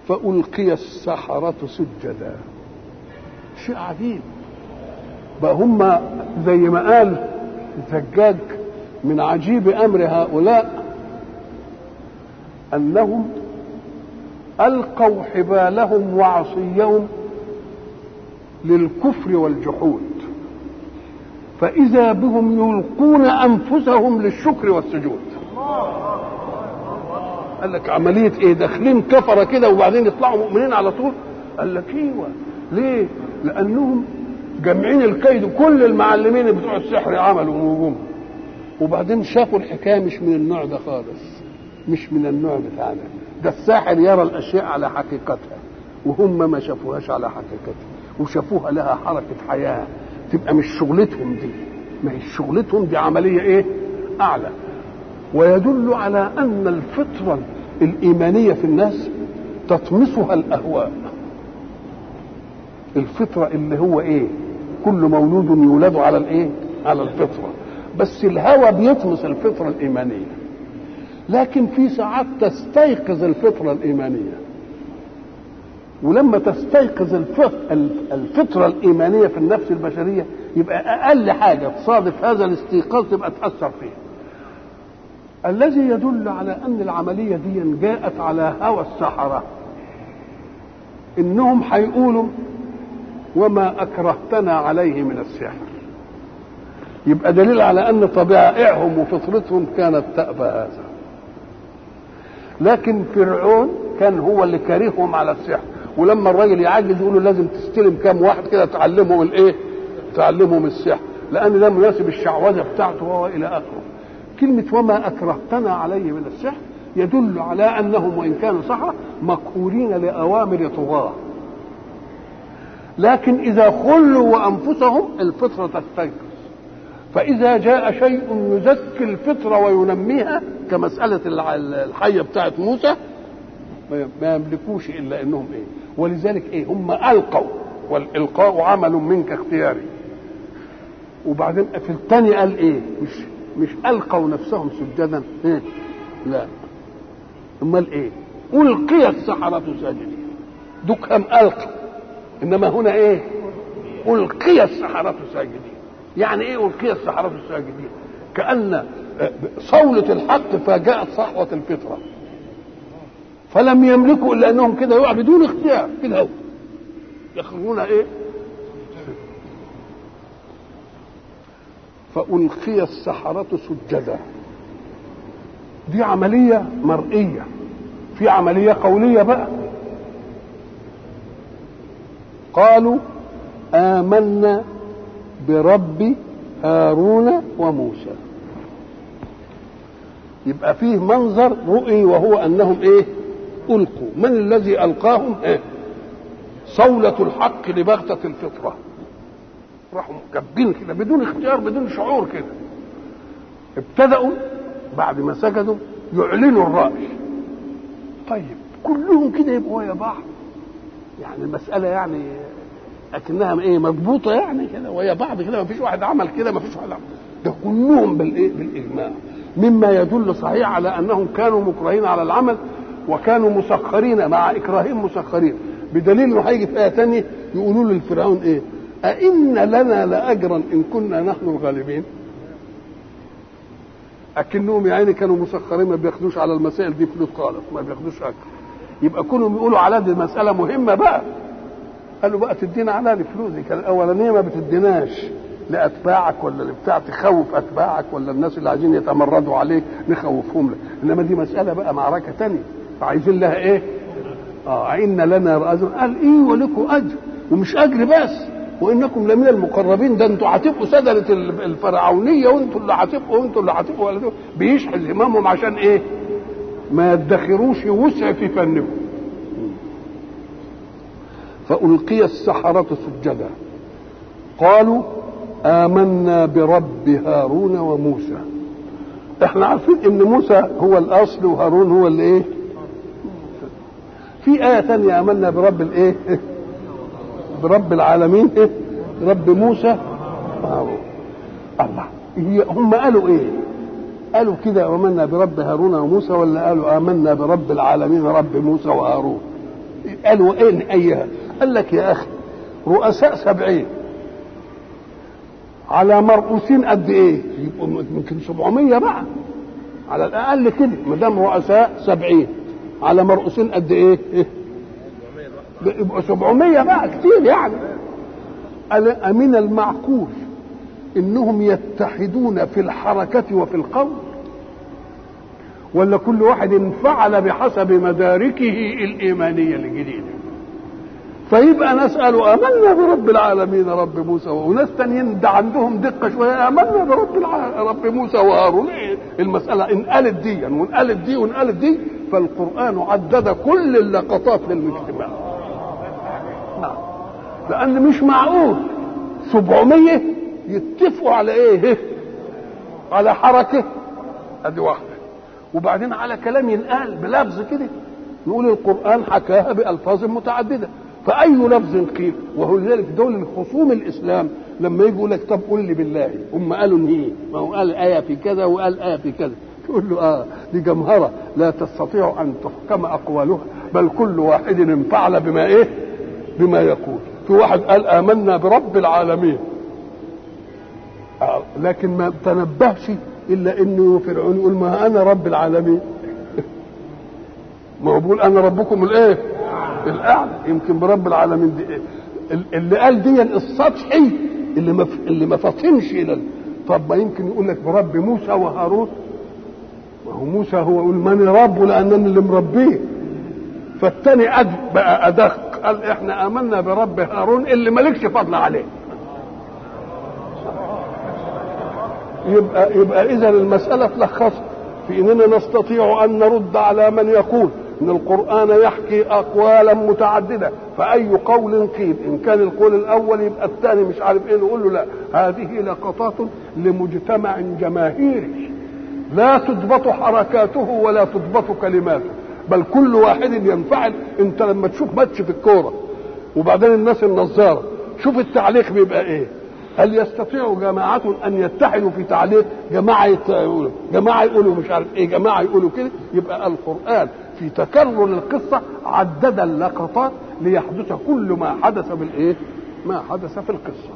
فألقي السحرة سجدا شيء عجيب بقى هم زي ما قال الزجاج من عجيب أمر هؤلاء أنهم ألقوا حبالهم وعصيهم للكفر والجحود فإذا بهم يلقون أنفسهم للشكر والسجود قال لك عملية إيه داخلين كفرة كده وبعدين يطلعوا مؤمنين على طول قال لك ايوه ليه لأنهم جامعين الكيد كل المعلمين بتوع السحر عملوا نجوم وبعدين شافوا الحكاية مش من النوع ده خالص مش من النوع بتاعنا ده الساحر يرى الأشياء على حقيقتها وهم ما شافوهاش على حقيقتها وشافوها لها حركة حياة تبقى مش شغلتهم دي ما هي شغلتهم دي عملية ايه أعلى ويدل على أن الفطرة الإيمانية في الناس تطمسها الأهواء الفطرة اللي هو ايه كل مولود يولد على الايه على الفطرة بس الهوى بيطمس الفطرة الإيمانية لكن في ساعات تستيقظ الفطرة الإيمانية ولما تستيقظ الفطرة الإيمانية في النفس البشرية يبقى أقل حاجة تصادف هذا الاستيقاظ تبقى تأثر فيه الذي يدل على أن العملية دي جاءت على هوى السحرة إنهم هيقولوا وما أكرهتنا عليه من السحر يبقى دليل على أن طبائعهم وفطرتهم كانت تأبى هذا لكن فرعون كان هو اللي كارههم على السحر ولما الراجل يعجز يقول له لازم تستلم كام واحد كده تعلمهم الايه؟ تعلمهم السحر لان ده مناسب الشعوذه بتاعته وهو الى اخره. كلمه وما اكرهتنا عليه من السحر يدل على انهم وان كانوا سحره مقهورين لاوامر طغاه. لكن اذا خلوا وانفسهم الفطره تستيقظ. فاذا جاء شيء يزكي الفطره وينميها كمساله الحيه بتاعت موسى ما يملكوش الا انهم ايه ولذلك ايه هم القوا والالقاء عمل منك اختياري وبعدين في الثاني قال ايه مش مش القوا نفسهم سجدا إيه؟ لا امال ايه القي السحرة ساجدين دكهم القوا انما هنا ايه القي السحرة ساجدين يعني ايه القي السحرة ساجدين كان صولة الحق فجاءت صحوة الفطره فلم يملكوا الا انهم كده يقعوا بدون اختيار كده هو يخرجون ايه فألقي السحرة سجدا دي عملية مرئية في عملية قولية بقى قالوا آمنا برب هارون وموسى يبقى فيه منظر رؤي وهو أنهم إيه ألقوا من الذي ألقاهم إيه؟ صولة الحق لبغتة الفطرة راحوا كبين كده بدون اختيار بدون شعور كده ابتدأوا بعد ما سجدوا يعلنوا الرأي طيب كلهم كده يبقوا ويا بعض يعني المسألة يعني أكنها إيه مضبوطة يعني كده ويا بعض كده ما فيش واحد عمل كده ما فيش واحد عمل ده كلهم بالإيه بالإجماع مما يدل صحيح على أنهم كانوا مكرهين على العمل وكانوا مسخرين مع اكراههم مسخرين بدليل انه هيجي في ايه ثانيه يقولوا للفرعون ايه؟ أئن لنا لأجرا إن كنا نحن الغالبين؟ أكنهم يعني كانوا مسخرين ما بياخدوش على المسائل دي فلوس خالص ما بياخدوش أجر يبقى كونهم يقولوا على دي مسألة مهمة بقى قالوا بقى تدينا على فلوس دي كان الأولانية ما بتديناش لأتباعك ولا لبتاع تخوف أتباعك ولا الناس اللي عايزين يتمردوا عليك نخوفهم لك إنما دي مسألة بقى معركة تانية فعايزين لها إيه؟ اه إن لنا أجر قال إيه ولكم أجر ومش أجر بس وإنكم لمن المقربين ده أنتوا هتبقوا سدنة الفرعونية وأنتوا اللي هتبقوا وأنتوا اللي هتبقوا ولا بيشحذ همامهم عشان إيه؟ ما يدخروش وسع في فنهم فألقي السحرة سجدا قالوا آمنا برب هارون وموسى احنا عارفين ان موسى هو الاصل وهارون هو اللي ايه في آية ثانية آمنا برب الايه برب العالمين إيه؟ رب موسى وهارون الله هي هم قالوا ايه قالوا كده آمنا برب هارون وموسى ولا قالوا آمنا برب العالمين رب موسى وهارون قالوا اين ايها قال لك يا اخي رؤساء سبعين على مرؤوسين قد ايه يبقوا يمكن 700 بقى على الاقل كده ما دام رؤساء سبعين على مرؤوسين قد ايه, إيه؟ يبقوا 700 بقى كتير يعني قال أمن المعقول انهم يتحدون في الحركة وفي القول ولا كل واحد انفعل بحسب مداركه الإيمانية الجديدة فيبقى نسأل آمنا برب العالمين رب موسى وناس تانيين ده عندهم دقة شوية آمنا برب الع... رب موسى وهارون إيه المسألة إن قالت دي وإن قالت دي وإن قالت دي فالقرآن عدد كل اللقطات للمجتمع نعم لأن مش معقول 700 يتفقوا على إيه؟ على حركة أدي واحدة وبعدين على كلام ينقال بلفظ كده نقول القرآن حكاها بألفاظ متعددة فأي لفظ قيل وهو لذلك دول الخصوم الإسلام لما يجي يقول لك طب قول لي بالله هم قالوا ايه ما هو قال آية في كذا وقال آية في كذا تقول له اه دي جمهرة لا تستطيع أن تحكم أقوالها بل كل واحد انفعل بما إيه بما يقول في واحد قال آمنا برب العالمين آه لكن ما تنبهش إلا إنه فرعون يقول ما أنا رب العالمين ما هو بيقول أنا ربكم الإيه الأعلى يمكن برب العالمين دي إيه اللي قال دي السطحي اللي ما اللي ما فطنش الى طب ما يمكن يقول لك برب موسى وهارون ما هو موسى هو يقول ماني ربه لانني اللي مربيه فالتاني أد بقى ادق قال احنا امنا برب هارون اللي مالكش فضل عليه يبقى يبقى اذا المساله تلخص في اننا نستطيع ان نرد على من يقول ان القران يحكي اقوالا متعدده فاي قول قيل ان كان القول الاول يبقى الثاني مش عارف ايه نقول له لا هذه لقطات لمجتمع جماهيري لا تضبط حركاته ولا تضبط كلماته بل كل واحد ينفعل انت لما تشوف ماتش في الكوره وبعدين الناس النظاره شوف التعليق بيبقى ايه هل يستطيع جماعة أن يتحدوا في تعليق جماعة يقولوا جماعة يقولوا مش عارف إيه جماعة يقولوا كده يبقى القرآن في تكرر القصة عدد اللقطات ليحدث كل ما حدث بالإيه؟ ما حدث في القصة